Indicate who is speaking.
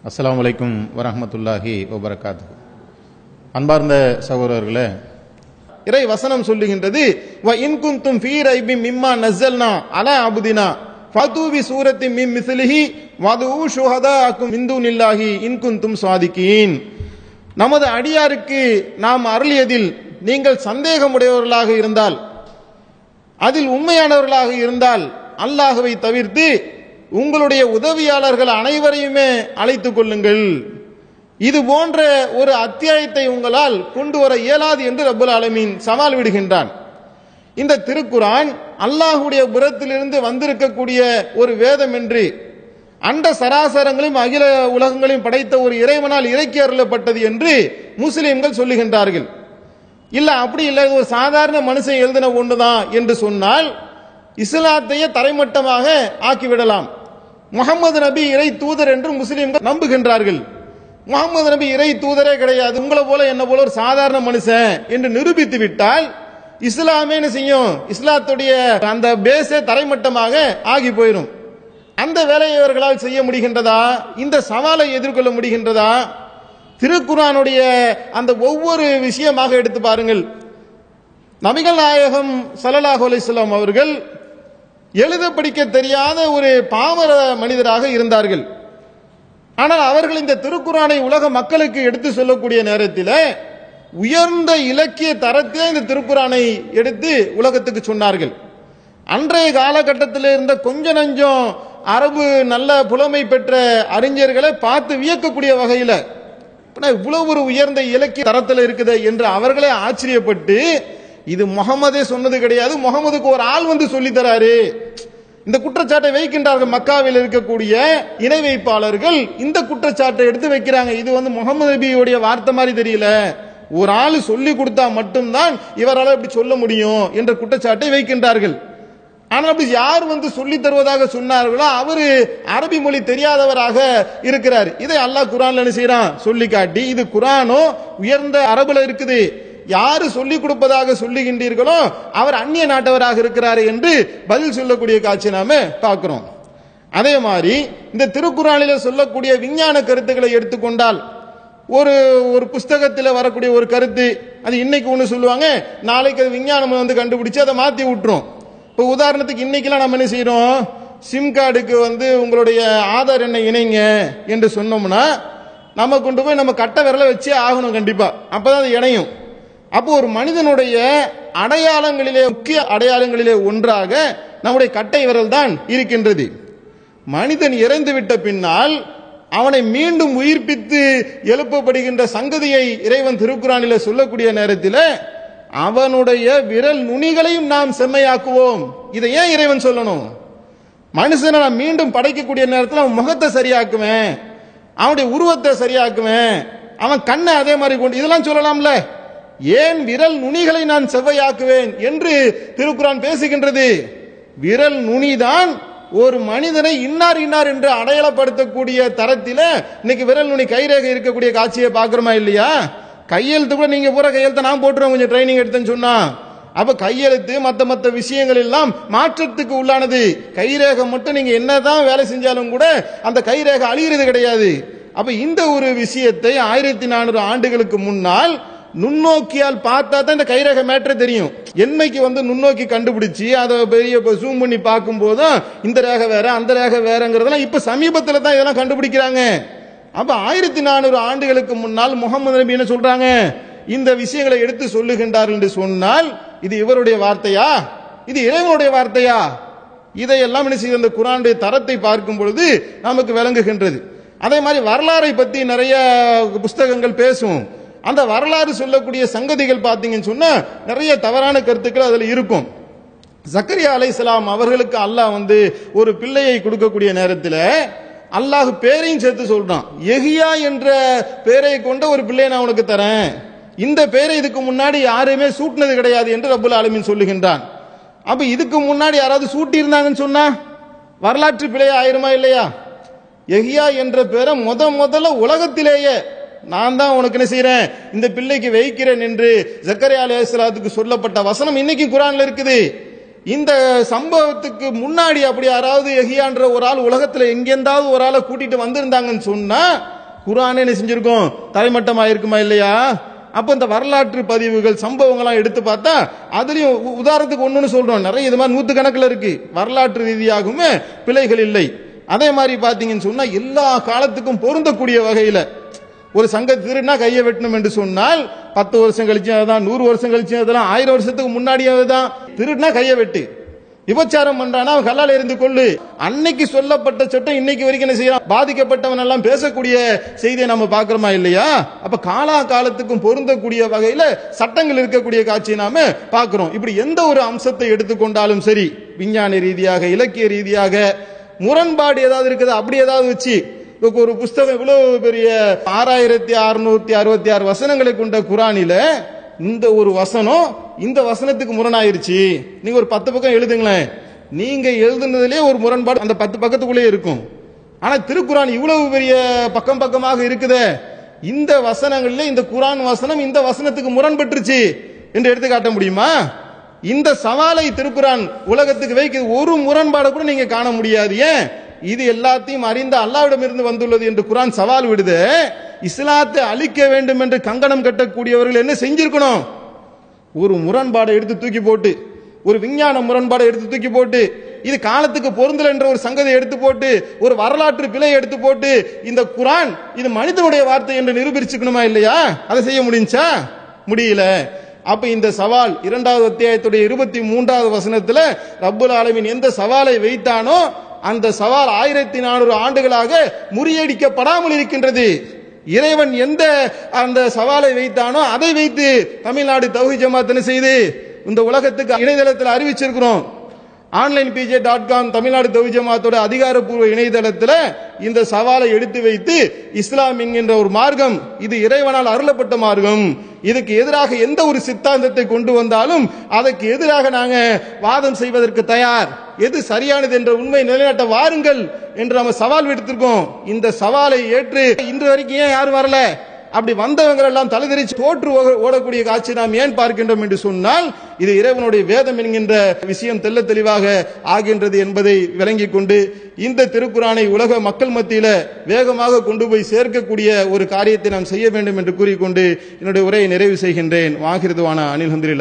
Speaker 1: அஸ்ஸலாமு அலைக்கும் வரஹ்மத்துல்லாஹி வபரகாத்து அன்பார்ந்த சகோதரர்களே இறை வசனம் சொல்லுகின்றது வ இன் குந்தும் ஃபீ ரைபின் மிம்மா நஸ்ஸல்னா அலா அபுதினா ஃபதூபி சூரத்தி மிம் மிஸ்லிஹி வதூ ஷுஹதாக்கும் மின் தூனில்லாஹி இன் குந்தும் சாதிகீன் நமது அடியாருக்கு நாம் அருளியதில் நீங்கள் சந்தேகமுடையவர்களாக இருந்தால் அதில் உண்மையானவர்களாக இருந்தால் அல்லாஹுவை தவிர்த்து உங்களுடைய உதவியாளர்கள் அனைவரையுமே அழைத்துக் கொள்ளுங்கள் இது போன்ற ஒரு அத்தியாயத்தை உங்களால் கொண்டு வர இயலாது என்று ரப்புல் ஆலமீன் சவால் விடுகின்றான் இந்த திருக்குரான் அல்லாஹுடைய புறத்திலிருந்து வந்திருக்கக்கூடிய ஒரு வேதம் என்று அண்ட சராசரங்களையும் அகில உலகங்களையும் படைத்த ஒரு இறைவனால் இறக்கி அருளப்பட்டது என்று முஸ்லிம்கள் சொல்லுகின்றார்கள் இல்ல அப்படி இல்ல இது ஒரு சாதாரண மனுஷன் எழுதின ஒண்ணுதான் என்று சொன்னால் இஸ்லாத்தையே தரைமட்டமாக ஆக்கிவிடலாம் முகமது நபி இறை தூதர் என்று முஸ்லிம்கள் நம்புகின்றார்கள் முகமது நபி இறை தூதரே கிடையாது உங்களை போல என்ன போல ஒரு சாதாரண மனுஷன் என்று நிரூபித்து விட்டால் இஸ்லாமே என்ன செய்யும் இஸ்லாத்துடைய அந்த பேஸே தரைமட்டமாக ஆகி போயிடும் அந்த வேலையை இவர்களால் செய்ய முடிகின்றதா இந்த சவாலை எதிர்கொள்ள முடிகின்றதா திருக்குறானுடைய அந்த ஒவ்வொரு விஷயமாக எடுத்து பாருங்கள் நபிகள் நாயகம் சல்லல்லாஹு அலைஹிஸ்ஸலாம் அவர்கள் எழுத படிக்க தெரியாத ஒரு பாமர மனிதராக இருந்தார்கள் ஆனால் அவர்கள் இந்த திருக்குறானை உலக மக்களுக்கு எடுத்து சொல்லக்கூடிய நேரத்தில் உயர்ந்த இலக்கிய தரத்திலே இந்த திருக்குறானை எடுத்து உலகத்துக்கு சொன்னார்கள் அன்றைய காலகட்டத்தில் இருந்த கொஞ்ச நஞ்சம் அரபு நல்ல புலமை பெற்ற அறிஞர்களை பார்த்து வியக்கக்கூடிய வகையில் இவ்வளவு ஒரு உயர்ந்த இலக்கிய தரத்தில் இருக்குது என்று அவர்களே ஆச்சரியப்பட்டு இது முகமதே சொன்னது கிடையாது முகமதுக்கு ஒரு ஆள் வந்து சொல்லி தராரு இந்த குற்றச்சாட்டை வைக்கின்றார்கள் மக்காவில் இருக்கக்கூடிய இணை வைப்பாளர்கள் இந்த குற்றச்சாட்டை எடுத்து வைக்கிறாங்க இது வந்து முகமது நபியுடைய வார்த்தை மாதிரி தெரியல ஒரு ஆள் சொல்லி கொடுத்தா மட்டும்தான் இவரால் இப்படி சொல்ல முடியும் என்ற குற்றச்சாட்டை வைக்கின்றார்கள் ஆனால் அப்படி யார் வந்து சொல்லி தருவதாக சொன்னார்களோ அவரு அரபி மொழி தெரியாதவராக இருக்கிறார் இதை அல்லாஹ் குரான்ல என்ன செய்யறான் சொல்லி காட்டி இது குரானோ உயர்ந்த அரபுல இருக்குது யாரு சொல்லிக் கொடுப்பதாக சொல்லுகின்றீர்களோ அவர் அந்நிய நாட்டவராக இருக்கிறார் என்று பதில் சொல்லக்கூடிய காட்சி நாம பார்க்கிறோம் அதே மாதிரி இந்த திருக்குறானில சொல்லக்கூடிய விஞ்ஞான கருத்துக்களை எடுத்துக்கொண்டால் ஒரு ஒரு புஸ்தகத்தில் வரக்கூடிய ஒரு கருத்து அது இன்னைக்கு ஒன்று சொல்லுவாங்க நாளைக்கு அது விஞ்ஞானம் வந்து கண்டுபிடிச்சு அதை மாத்தி விட்டுரும் இப்போ உதாரணத்துக்கு இன்னைக்கெல்லாம் நம்ம என்ன செய்யறோம் சிம் கார்டுக்கு வந்து உங்களுடைய ஆதார் எண்ணை இணைங்க என்று சொன்னோம்னா நம்ம கொண்டு போய் நம்ம கட்ட விரல வச்சே ஆகணும் கண்டிப்பா அப்பதான் அது இணையும் அப்போ ஒரு மனிதனுடைய அடையாளங்களிலே முக்கிய அடையாளங்களிலே ஒன்றாக நம்முடைய கட்டை விரல் தான் இருக்கின்றது மனிதன் இறந்து விட்ட பின்னால் அவனை மீண்டும் உயிர்ப்பித்து எழுப்பப்படுகின்ற சங்கதியை இறைவன் திருக்குறானில சொல்லக்கூடிய நேரத்தில் அவனுடைய விரல் நுனிகளையும் நாம் செம்மையாக்குவோம் இதை ஏன் இறைவன் சொல்லணும் மனுஷனை நான் மீண்டும் படைக்கக்கூடிய நேரத்தில் அவன் முகத்தை சரியாக்குவேன் அவனுடைய உருவத்தை சரியாக்குவேன் அவன் கண்ணை அதே மாதிரி கொண்டு இதெல்லாம் சொல்லலாம்ல ஏன் விரல் நுனிகளை நான் செவ்வையாக்குவேன் என்று திருக்குறான் பேசுகின்றது விரல் நுனிதான் ஒரு மனிதனை இன்னார் இன்னார் என்று அடையாளப்படுத்தக்கூடிய தரத்தில இன்னைக்கு விரல் நுனி கைரேகை இருக்கக்கூடிய காட்சியை பார்க்கிறோமா இல்லையா கையெழுத்து கூட நீங்க பூரா கையெழுத்து நான் போட்டுருவேன் கொஞ்சம் ட்ரைனிங் எடுத்தேன்னு சொன்னா அப்ப கையெழுத்து மத்த மத்த விஷயங்கள் எல்லாம் மாற்றத்துக்கு உள்ளானது கைரேகை மட்டும் நீங்க என்னதான் வேலை செஞ்சாலும் கூட அந்த கைரேகை அழிகிறது கிடையாது அப்ப இந்த ஒரு விஷயத்தை ஆயிரத்தி நானூறு ஆண்டுகளுக்கு முன்னால் நுண்ணோக்கியால் பார்த்தா தான் இந்த கைரேகை மேட்ரு தெரியும் என்னைக்கு வந்து நுண்ணோக்கி கண்டுபிடிச்சு அதை பெரிய ஜூம் பண்ணி பார்க்கும் போதும் இந்த ரேகை வேற அந்த ரேகை வேறங்கிறதெல்லாம் இப்ப சமீபத்தில் தான் இதெல்லாம் கண்டுபிடிக்கிறாங்க அப்ப ஆயிரத்தி நானூறு ஆண்டுகளுக்கு முன்னால் முகமது நபி என்ன சொல்றாங்க இந்த விஷயங்களை எடுத்து சொல்லுகின்றார் என்று சொன்னால் இது இவருடைய வார்த்தையா இது இறைவனுடைய வார்த்தையா இதையெல்லாம் என்ன செய்ய இந்த குரானுடைய தரத்தை பார்க்கும் பொழுது நமக்கு விளங்குகின்றது அதே மாதிரி வரலாறை பத்தி நிறைய புஸ்தகங்கள் பேசும் அந்த வரலாறு சொல்லக்கூடிய சங்கதிகள் பார்த்தீங்கன்னு சொன்னா நிறைய தவறான கருத்துக்கள் அதுல இருக்கும் சக்கரியா அலைசலாம் அவர்களுக்கு அல்லாஹ் வந்து ஒரு பிள்ளையை கொடுக்கக்கூடிய நேரத்தில் அல்லாஹ் பேரையும் சேர்த்து சொல்றான் எஹியா என்ற பேரை கொண்ட ஒரு பிள்ளையை நான் உனக்கு தரேன் இந்த பேரை இதுக்கு முன்னாடி யாருமே சூட்டினது கிடையாது என்று ரப்புல் ஆலமின் சொல்லுகின்றான் அப்ப இதுக்கு முன்னாடி யாராவது சூட்டி இருந்தாங்கன்னு சொன்னா வரலாற்று பிழை ஆயிருமா இல்லையா எஹியா என்ற பேரை முத முதல்ல உலகத்திலேயே நான் தான் உனக்கு என்ன செய்யறேன் இந்த பிள்ளைக்கு வைக்கிறேன் என்று ஜக்கரியா அலையாத்துக்கு சொல்லப்பட்ட வசனம் இன்னைக்கு குரான்ல இருக்குது இந்த சம்பவத்துக்கு முன்னாடி அப்படி யாராவது எஹியான்ற ஒரு ஆள் உலகத்துல எங்கேந்தாவது ஒரு ஆளை கூட்டிட்டு வந்திருந்தாங்கன்னு சொன்னா குரானே என்ன செஞ்சிருக்கோம் தரைமட்டமா இருக்குமா இல்லையா அப்ப இந்த வரலாற்று பதிவுகள் சம்பவங்கள்லாம் எடுத்து பார்த்தா அதுலயும் உ- உதாரணத்துக்கு ஒண்ணுன்னு சொல்றோம் நிறைய இது மாதிரி நூத்து கணக்குல இருக்கு வரலாற்று ரீதியாகவுமே பிழைகள் இல்லை அதே மாதிரி பாத்தீங்கன்னு சொன்னா எல்லா காலத்துக்கும் பொருந்தக்கூடிய வகையில ஒரு சங்க திருடினா கையை வெட்டணும் என்று சொன்னால் பத்து வருஷம் கழிச்சு அதுதான் நூறு வருஷம் கழிச்சு அதெல்லாம் ஆயிரம் வருஷத்துக்கு முன்னாடியே தான் திருடினா கையை வெட்டு விபச்சாரம் பண்றானா அவன் கல்லால இருந்து கொள்ளு அன்னைக்கு சொல்லப்பட்ட சட்டம் இன்னைக்கு வரைக்கும் என்ன செய்யறான் பாதிக்கப்பட்டவன் எல்லாம் பேசக்கூடிய செய்தியை நம்ம பார்க்கிறோமா இல்லையா அப்ப காலா காலத்துக்கும் பொருந்தக்கூடிய வகையில சட்டங்கள் இருக்கக்கூடிய காட்சியை நாம பார்க்கிறோம் இப்படி எந்த ஒரு அம்சத்தை எடுத்துக்கொண்டாலும் சரி விஞ்ஞான ரீதியாக இலக்கிய ரீதியாக முரண்பாடு ஏதாவது இருக்குது அப்படி ஏதாவது வச்சு இப்ப ஒரு புஸ்தகம் இவ்வளவு பெரிய ஆறாயிரத்தி அறுநூத்தி அறுபத்தி ஆறு வசனங்களை கொண்ட குரானில இந்த ஒரு வசனம் இந்த வசனத்துக்கு முரணாயிருச்சு நீங்க ஒரு பத்து பக்கம் எழுதுங்களேன் நீங்க எழுதுனதுலயே ஒரு முரண்பாடு அந்த பத்து பக்கத்துக்குள்ளே இருக்கும் ஆனா திருக்குரான் இவ்வளவு பெரிய பக்கம் பக்கமாக இருக்குதே இந்த வசனங்கள்ல இந்த குரான் வசனம் இந்த வசனத்துக்கு முரண்பட்டுருச்சு என்று எடுத்து காட்ட முடியுமா இந்த சவாலை திருக்குரான் உலகத்துக்கு வைக்க ஒரு முரண்பாடு கூட நீங்க காண முடியாது ஏன் இது எல்லாத்தையும் அறிந்த அல்லாவிடம் இருந்து வந்துள்ளது என்று குரான் சவால் விடுது இஸ்லாத்தை அழிக்க வேண்டும் என்று கங்கணம் கட்டக்கூடியவர்கள் என்ன செஞ்சிருக்கணும் ஒரு முரண்பாடை எடுத்து தூக்கி போட்டு ஒரு விஞ்ஞான முரண்பாடை எடுத்து தூக்கி போட்டு இது காலத்துக்கு பொருந்தல என்ற ஒரு சங்கதை எடுத்து போட்டு ஒரு வரலாற்று பிழையை எடுத்து போட்டு இந்த குரான் இது மனிதனுடைய வார்த்தை என்று நிரூபிச்சுக்கணுமா இல்லையா அதை செய்ய முடிஞ்சா முடியல அப்ப இந்த சவால் இரண்டாவது அத்தியாயத்துடைய இருபத்தி மூன்றாவது வசனத்துல ரப்புல் ஆலமீன் எந்த சவாலை வைத்தானோ அந்த சவால் ஆயிரத்தி நானூறு ஆண்டுகளாக முறியடிக்கப்படாமல் இருக்கின்றது இறைவன் எந்த அந்த சவாலை வைத்தானோ அதை வைத்து தமிழ்நாடு தௌஹி ஜமாத் என்ன செய்து இந்த உலகத்துக்கு இணையதளத்தில் அறிவிச்சிருக்கிறோம் online PJ dot com Tamil Nadu தௌஹி ஜமாத்தோட அதிகாரப்பூர்வ இணையதளத்தில் இந்த சவாலை எடுத்து வைத்து இஸ்லாம் என்கின்ற ஒரு மார்க்கம் இது இறைவனால் அருளப்பட்ட மார்க்கம் இதுக்கு எதிராக எந்த ஒரு சித்தாந்தத்தை கொண்டு வந்தாலும் அதற்கு எதிராக நாங்க வாதம் செய்வதற்கு தயார் எது சரியானது என்ற உண்மை நிலைநாட்ட வாருங்கள் என்று நம்ம சவால் விடுத்திருக்கோம் இந்த சவாலை ஏற்று இன்று வரைக்கும் ஏன் யாரும் வரல அப்படி வந்தவங்க எல்லாம் தலைதெறிச்சு தோற்று ஓட- ஓடக்கூடிய காட்சி நாம் ஏன் பார்க்கின்றோம் என்று சொன்னால் இது இறைவனுடைய வேதம் என்கின்ற விஷயம் தெள்ள தெளிவாக ஆகின்றது என்பதை விளங்கிக் கொண்டு இந்த திருக்குறானை உலக மக்கள் மத்தியில வேகமாக கொண்டு போய் சேர்க்கக்கூடிய ஒரு காரியத்தை நாம் செய்ய வேண்டும் என்று கூறிக்கொண்டு என்னுடைய உரையை நிறைவு செய்கின்றேன் வாகிருதுவான அனில் ஹந்திரில்